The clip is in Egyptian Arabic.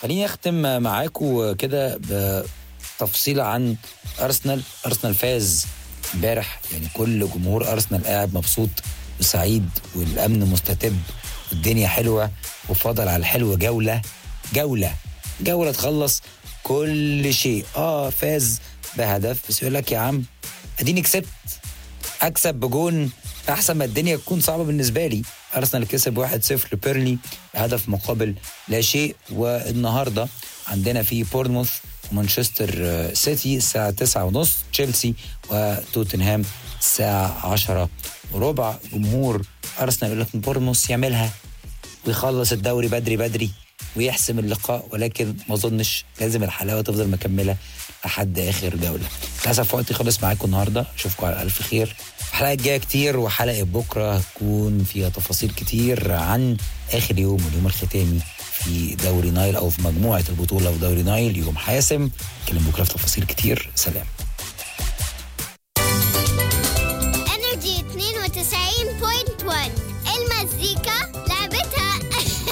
خليني اختم معاكم كده بتفصيلة عن ارسنال ارسنال فاز امبارح يعني كل جمهور ارسنال قاعد مبسوط وسعيد والامن مستتب والدنيا حلوه وفضل على الحلو جوله جوله جوله تخلص كل شيء اه فاز بهدف بس يقول لك يا عم اديني كسبت اكسب بجون احسن ما الدنيا تكون صعبه بالنسبه لي ارسنال كسب 1-0 لبيرلي هدف مقابل لا شيء والنهارده عندنا في بورنموث ومانشستر سيتي الساعة 9 ونص تشيلسي وتوتنهام الساعة 10 وربع جمهور أرسنال يقول لك بورنموث يعملها ويخلص الدوري بدري بدري ويحسم اللقاء ولكن ما اظنش لازم الحلاوه تفضل مكمله لحد اخر جوله للاسف وقتي خلص معاكم النهارده اشوفكم على الف خير الحلقه الجايه كتير وحلقه بكره هتكون فيها تفاصيل كتير عن اخر يوم واليوم الختامي في دوري نايل او في مجموعه البطوله في دوري نايل يوم حاسم نتكلم بكره في تفاصيل كتير سلام انرجي 92.1 المزيكا